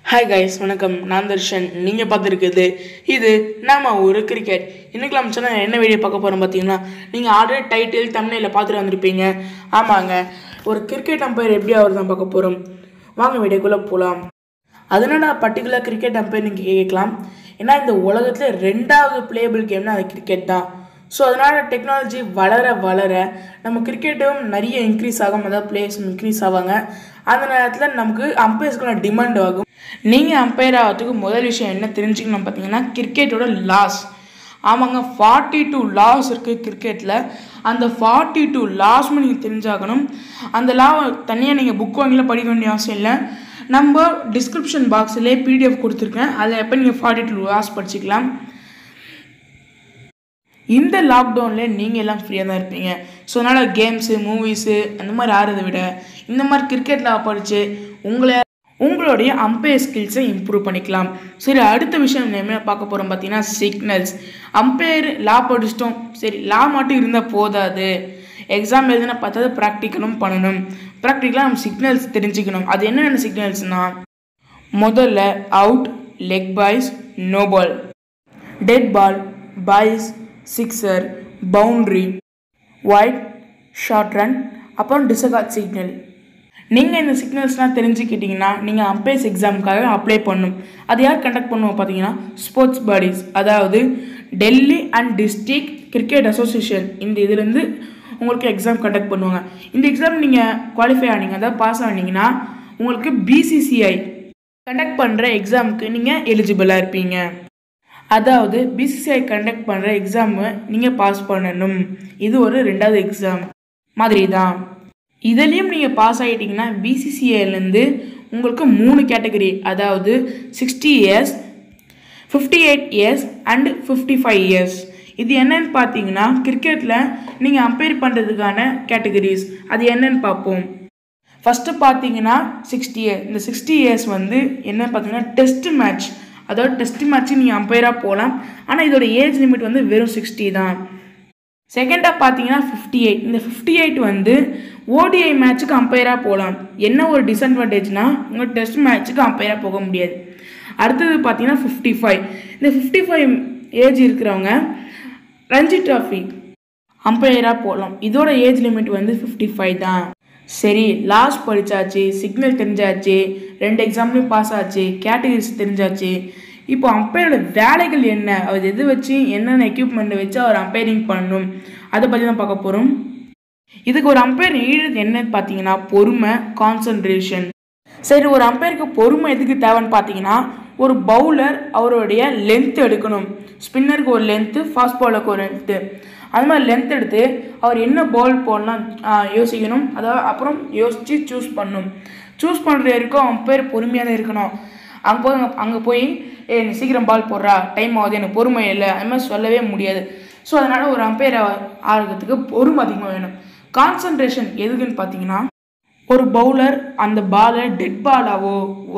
Hi guys வணக்கம் நான் தர்ஷன் நீங்கள் பார்த்துருக்குது இது நாம ஒரு கிரிக்கெட் இன்னைக்கு நம்ம சேனல் என்ன வீடியோ பார்க்க போகிறோம் பார்த்தீங்கன்னா நீங்கள் ஆல்ரெடி டைட்டில் தமிழில் பார்த்துட்டு வந்திருப்பீங்க ஆமாங்க ஒரு கிரிக்கெட் அம்பையர் எப்படி அவர் தான் பார்க்க போகிறோம் வாங்க வீடியோக்குள்ளே போகலாம் அதனால பர்டிகுலர் கிரிக்கெட் அம்பையர் நீங்கள் கேட்கலாம் ஏன்னா இந்த உலகத்தில் ரெண்டாவது பிளேபிள் கேம்னா அது கிரிக்கெட் தான் ஸோ அதனால் டெக்னாலஜி வளர வளர நம்ம கிரிக்கெட்டும் நிறைய இன்க்ரீஸ் ஆகும் அதாவது பிளேயர்ஸ் இன்க்ரீஸ் ஆவாங்க அந்த நேரத்தில் நமக்கு அம்பையர்ஸ்க்கான டிமாண்ட் ஆகும் நீங்கள் அம்பையர் ஆகிறதுக்கு முதல் விஷயம் என்ன தெரிஞ்சுக்கணும் பார்த்தீங்கன்னா கிரிக்கெட்டோட லாஸ் ஆமாங்க ஃபார்ட்டி டூ லாஸ் இருக்குது கிரிக்கெட்டில் அந்த ஃபார்ட்டி டூ லாஸ்மே நீங்கள் தெரிஞ்சாகணும் அந்த லாவை தனியாக நீங்கள் புக் வாங்கில படிக்க வேண்டிய அவசியம் இல்லை நம்ம டிஸ்கிரிப்ஷன் பாக்ஸ்லேயே பிடிஎஃப் கொடுத்துருக்கேன் அதில் எப்போ நீங்கள் ஃபார்ட்டி டூ லாஸ் படிச்சுக்கலாம் இந்த லாக்டவுனில் நீங்கள் எல்லாம் ஃப்ரீயாக தான் இருப்பீங்க ஸோ அதனால் கேம்ஸு மூவிஸு அந்த மாதிரி ஆடுறதை விட இந்த மாதிரி கிரிக்கெட்டில் படித்து உங்களை உங்களுடைய அம்பையர் ஸ்கில்ஸை இம்ப்ரூவ் பண்ணிக்கலாம் சரி அடுத்த விஷயம் நம்ம என்ன பார்க்க போகிறோம் பார்த்தீங்கன்னா சிக்னல்ஸ் அம்பையர் லா படிச்சிட்டோம் சரி லா மட்டும் இருந்தால் போதாது எக்ஸாம் எழுதுனா பார்த்தது ப்ராக்டிக்கலும் பண்ணணும் ப்ராக்டிக்கலாக நம்ம சிக்னல்ஸ் தெரிஞ்சுக்கணும் அது என்னென்ன சிக்னல்ஸ்னால் முதல்ல out leg byes no ball dead ball byes sixer boundary wide short run அப்புறம் டிசகாட் சிக்னல் நீங்கள் இந்த சிக்னல்ஸ்லாம் தெரிஞ்சுக்கிட்டிங்கன்னா நீங்கள் அம்பையர்ஸ் எக்ஸாமுக்காக அப்ளை பண்ணணும் அது யார் கண்டக்ட் பண்ணுவோம் பார்த்தீங்கன்னா ஸ்போர்ட்ஸ் பாடிஸ் அதாவது Delhi and district cricket association இந்த இதுலேருந்து உங்களுக்கு எக்ஸாம் கண்டக்ட் பண்ணுவாங்க இந்த எக்ஸாம் நீங்கள் குவாலிஃபை ஆனீங்க அதாவது பாஸ் ஆனீங்கன்னா உங்களுக்கு பிசிசிஐ கண்டக்ட் பண்ணுற எக்ஸாமுக்கு நீங்கள் எலிஜிபிளாக இருப்பீங்க அதாவது பிசிசிஐ கண்டக்ட் பண்ணுற எக்ஸாமு நீங்கள் பாஸ் பண்ணணும் இது ஒரு ரெண்டாவது எக்ஸாம் மாதிரி தான் இதுலேயும் நீங்கள் பாஸ் ஆகிட்டிங்கன்னா பிசிசிஐலேருந்து உங்களுக்கு மூணு கேட்டகரி அதாவது sixty years fifty eight years and fifty five years இது என்னன்னு பார்த்தீங்கன்னா கிரிக்கெட்டில் நீங்கள் அம்பையர் பண்ணுறதுக்கான கேட்டகரிஸ் அது என்னன்னு பார்ப்போம் ஃபஸ்ட்டு பார்த்தீங்கன்னா சிக்ஸ்டி இயர் இந்த சிக்ஸ்டி இயர்ஸ் வந்து என்ன பார்த்தீங்கன்னா டெஸ்ட் மேட்ச் அதாவது டெஸ்ட் மேட்ச்சு நீங்கள் அம்பையராக போகலாம் ஆனால் இதோட ஏஜ் லிமிட் வந்து வெறும் சிக்ஸ்டி தான் செகண்டாக பார்த்தீங்கன்னா ஃபிஃப்டி எயிட் இந்த ஃபிஃப்டி எயிட் வந்து ஓடிஐ மேட்ச்சுக்கு அம்பையராக போகலாம் என்ன ஒரு டிஸ்அட்வான்டேஜ்னால் உங்கள் டெஸ்ட் மேட்ச்சுக்கு அம்பையராக போக முடியாது அடுத்தது பார்த்தீங்கன்னா ஃபிஃப்டி ஃபைவ் இந்த ஃபிஃப்டி ஃபைவ் ஏஜ் இருக்கிறவங்க ரஞ்சி ட்ராஃபி அம்பையராக போகலாம் இதோட ஏஜ் லிமிட் வந்து ஃபிஃப்டி ஃபைவ் தான் சரி லாஸ்ட் படித்தாச்சு சிக்னல் தெரிஞ்சாச்சு ரெண்டு எக்ஸாம்லேயும் பாஸ் ஆச்சு கேட்டகரிஸ் தெரிஞ்சாச்சு இப்போ அம்பையரோட வேலைகள் என்ன அவர் எது வச்சு என்னென்ன எக்யூப்மெண்ட்டை வச்சு அவர் அம்பையரிங் பண்ணணும் அதை பற்றி தான் பார்க்க போகிறோம் இதுக்கு ஒரு அம்பையர் ஈடுறது என்னன்னு பார்த்தீங்கன்னா பொறுமை கான்சன்ட்ரேஷன் சரி ஒரு அம்பையருக்கு பொறுமை எதுக்கு தேவைன்னு பார்த்தீங்கன்னா ஒரு பவுலர் அவருடைய லென்த் எடுக்கணும் ஸ்பின்னருக்கு ஒரு லென்த்து ஃபாஸ்ட் பாலுக்கு ஒரு லென்த்து அது மாதிரி லென்த் எடுத்து அவர் என்ன பால் போடலாம் யோசிக்கணும் அதாவது அப்புறம் யோசித்து சூஸ் பண்ணணும் சூஸ் பண்ணுற வரைக்கும் அம்பையர் பொறுமையாக தான் இருக்கணும் அங்கே போய் அங்கே போய் ஏ நீ சீக்கிரம் பால் போடுறா டைம் ஆகுது எனக்கு பொறுமை இல்லை அது மாதிரி சொல்லவே முடியாது ஸோ அதனால் ஒரு அம்பையர் ஆகிறதுக்கு பொறுமை அதிகமாக வேணும் கான்சன்ட்ரேஷன் எதுக்குன்னு பார்த்தீங்கன்னா ஒரு பவுலர் அந்த பாலை டெட் பாலாவோ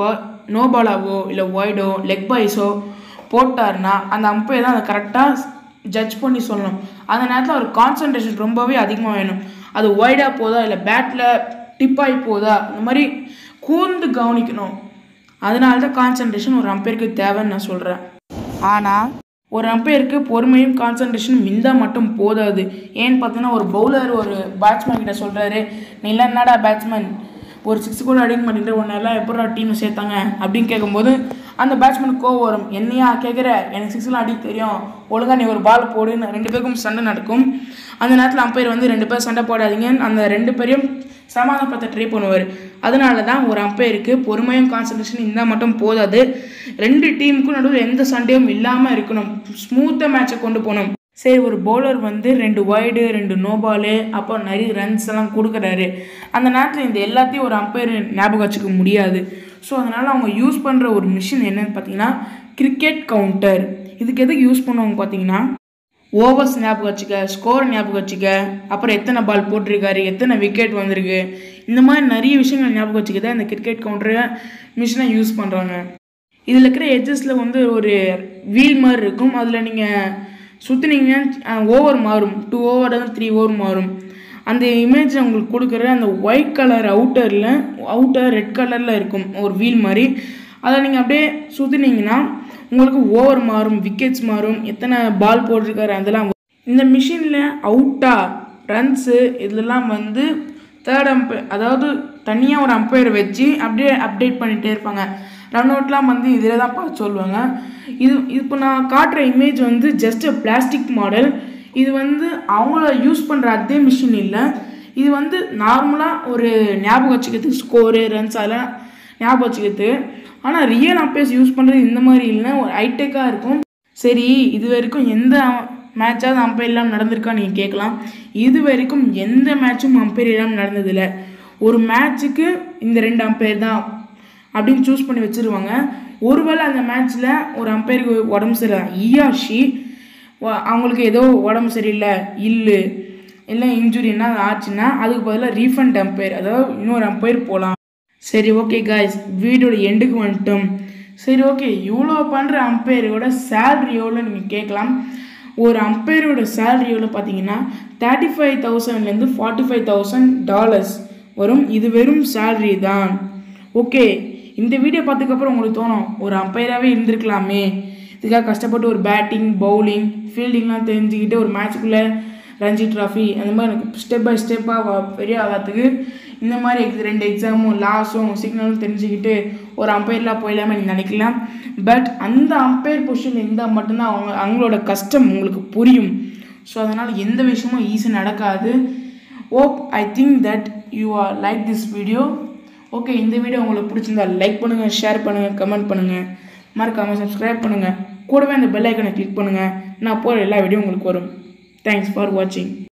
நோ பாலாவோ இல்லை ஒய்டோ லெக் பாய்ஸோ போட்டார்னா அந்த அம்பையர் தான் அதை கரெக்டாக ஜட்ஜ் பண்ணி சொல்லணும் அந்த நேரத்தில் ஒரு கான்சன்ட்ரேஷன் ரொம்பவே அதிகமாக வேணும் அது ஒய்டாக போதா இல்லை பேட்டில் டிப்பாகி போதா இந்த மாதிரி கூர்ந்து கவனிக்கணும் அதனால தான் கான்சன்ட்ரேஷன் ஒரு அம்பையருக்கு தேவைன்னு நான் சொல்கிறேன் ஆனால் ஒரு அம்பையருக்கு பொறுமையும் கான்சன்ட்ரேஷனும் இருந்தால் மட்டும் போதாது ஏன்னு பார்த்தீங்கன்னா ஒரு பவுலர் ஒரு பேட்ஸ்மேன் கிட்ட சொல்கிறாரு நீ இல்லை என்னடா பேட்ஸ்மேன் ஒரு சிக்ஸ் கூட அடிக்க மாட்டேங்கிற ஒன்றெல்லாம் எப்படா டீம் சேர்த்தாங்க அப்படின்னு கேட்கும்போது அந்த பேட்ஸ்மேனுக்கு கோவம் வரும் என்னையா கேட்குற எனக்கு சிக்ஸ்லாம் அடிக்க தெரியும் ஒழுங்காக நீ ஒரு பால் போடுன்னு ரெண்டு பேருக்கும் சண்டை நடக்கும் அந்த நேரத்தில் அம்பையர் வந்து ரெண்டு பேர் சண்டை போடாதீங்க அந்த ரெண்டு பேரையும் சமாதானப்படுத்த ட்ரை பண்ணுவார் அதனால தான் ஒரு அம்பையருக்கு பொறுமையும் கான்சன்ட்ரேஷன் இருந்தால் மட்டும் போதாது ரெண்டு டீமுக்கும் நடுவில் எந்த சண்டையும் இல்லாமல் இருக்கணும் ஸ்மூத்தாக மேட்சை கொண்டு போகணும் சரி ஒரு பவுலர் வந்து ரெண்டு ஒய்டு ரெண்டு நோபாலு அப்புறம் நிறைய ரன்ஸ் எல்லாம் கொடுக்குறாரு அந்த நேரத்தில் இந்த எல்லாத்தையும் ஒரு அம்பையர் ஞாபகம் வச்சுக்க முடியாது ஸோ அதனால் அவங்க யூஸ் பண்ணுற ஒரு மிஷின் என்னன்னு பார்த்தீங்கன்னா கிரிக்கெட் கவுண்டர் இதுக்கு எதுக்கு யூஸ் பண்ணுவாங்க பார்த்தீங்கன்னா ஓவர்ஸ் ஞாபகம் வச்சுக்க ஸ்கோர் ஞாபகம் வச்சுக்க அப்புறம் எத்தனை பால் போட்டிருக்காரு எத்தனை விக்கெட் வந்திருக்கு இந்த மாதிரி நிறைய விஷயங்கள் ஞாபகம் வச்சுக்க தான் இந்த கிரிக்கெட் கவுண்டரை மிஷினை யூஸ் பண்ணுறாங்க இதில் இருக்கிற எட்ஜஸில் வந்து ஒரு வீல் மாதிரி இருக்கும் அதில் நீங்கள் சுற்றுனீங்கன்னா ஓவர் மாறும் டூ ஓவர் த்ரீ ஓவர் மாறும் அந்த இமேஜ் உங்களுக்கு கொடுக்குற அந்த ஒயிட் கலர் அவுட்டரில் அவுட்டர் ரெட் கலரில் இருக்கும் ஒரு வீல் மாதிரி அதை நீங்கள் அப்படியே சுற்றுனீங்கன்னா உங்களுக்கு ஓவர் மாறும் விக்கெட்ஸ் மாறும் எத்தனை பால் போட்டிருக்காரு அதெல்லாம் வரும். இந்த மிஷினில் அவுட்டா ரன்ஸு இதெல்லாம் வந்து தேர்ட் அம்பையர் அதாவது தனியாக ஒரு அம்பையர் வச்சு அப்படியே அப்டேட் பண்ணிகிட்டே இருப்பாங்க ரன் அவுட்லாம் வந்து இதில் தான் பார்த்து சொல்லுவாங்க இது இப்போ நான் காட்டுற இமேஜ் வந்து ஜஸ்ட் பிளாஸ்டிக் மாடல் இது வந்து அவங்கள யூஸ் பண்ணுற அதே மிஷின் இல்லை இது வந்து நார்மலாக ஒரு ஞாபகம் வச்சுக்கிறதுக்கு ஸ்கோரு ரன்ஸ் அதெல்லாம் ஞாபகம் வச்சுக்கிறது ஆனால் ரியல் அம்பையர்ஸ் யூஸ் பண்ணுறது இந்த மாதிரி இல்லைன்னா ஒரு ஹைடெக்காக இருக்கும் சரி இது வரைக்கும் எந்த மேட்சாவது அம்பையர் இல்லாமல் நடந்திருக்கா நீங்கள் கேட்கலாம் இது வரைக்கும் எந்த மேட்சும் அம்பையர் இல்லாமல் நடந்ததில்லை ஒரு மேட்ச்சுக்கு இந்த ரெண்டு அம்பையர் தான் அப்படின்னு சூஸ் பண்ணி வச்சுருவாங்க ஒருவேளை அந்த மேட்ச்சில் ஒரு அம்பையருக்கு உடம்பு சரியில்லை இயாஷி அவங்களுக்கு ஏதோ உடம்பு சரியில்லை இல்லு இல்லை இன்ஜுரி என்ன ஆச்சுன்னா அதுக்கு பதிலாக ரீஃபண்ட் அம்பையர் அதாவது இன்னொரு அம்பையர் போகலாம் சரி ஓகே காய்ஸ் வீடியோட எண்டுக்கு வந்துட்டோம் சரி ஓகே இவ்வளோ பண்ணுற அம்பையரோட சேலரி எவ்வளோ நீங்கள் கேட்கலாம் ஒரு அம்பையரோட சேலரி எவ்வளோ பார்த்தீங்கன்னா தேர்ட்டி ஃபைவ் தௌசண்ட்லேருந்து ஃபார்ட்டி ஃபைவ் தௌசண்ட் டாலர்ஸ் வரும் இது வெறும் சேலரி தான் ஓகே இந்த வீடியோ பார்த்ததுக்கப்புறம் உங்களுக்கு தோணும் ஒரு அம்பையராகவே இருந்திருக்கலாமே இதுக்காக கஷ்டப்பட்டு ஒரு பேட்டிங் பவுலிங் ஃபீல்டிங்லாம் தெரிஞ்சுக்கிட்டு ஒரு மேட்ச்சுக்குள்ளே ரஞ்சி ட்ராஃபி அந்த மாதிரி ஸ்டெப் பை ஸ்டெப்பாக பெரிய ஆகிறதுக்கு இந்த மாதிரி எக்ஸ் ரெண்டு எக்ஸாமும் லாஸும் சிக்னலும் தெரிஞ்சுக்கிட்டு ஒரு அம்பையர்லாம் போயிடலாமே நீங்கள் நினைக்கலாம் பட் அந்த அம்பையர் பொசிஷன் இருந்தால் மட்டும்தான் அவங்க அவங்களோட கஷ்டம் உங்களுக்கு புரியும் ஸோ அதனால் எந்த விஷயமும் ஈஸி நடக்காது ஓப் I think that you are like this video okay இந்த வீடியோ உங்களுக்கு பிடிச்சிருந்தா லைக் பண்ணுங்கள் ஷேர் பண்ணுங்கள் கமெண்ட் பண்ணுங்கள் மறக்காமல் சப்ஸ்கிரைப் பண்ணுங்கள் கூடவே அந்த பெல் ஐக்கனை கிளிக் பண்ணுங்கள் நான் போகிற எல்லா வீடியோ உங்களுக்கு வரும் தேங்க்ஸ் ஃபார் வாட்சிங்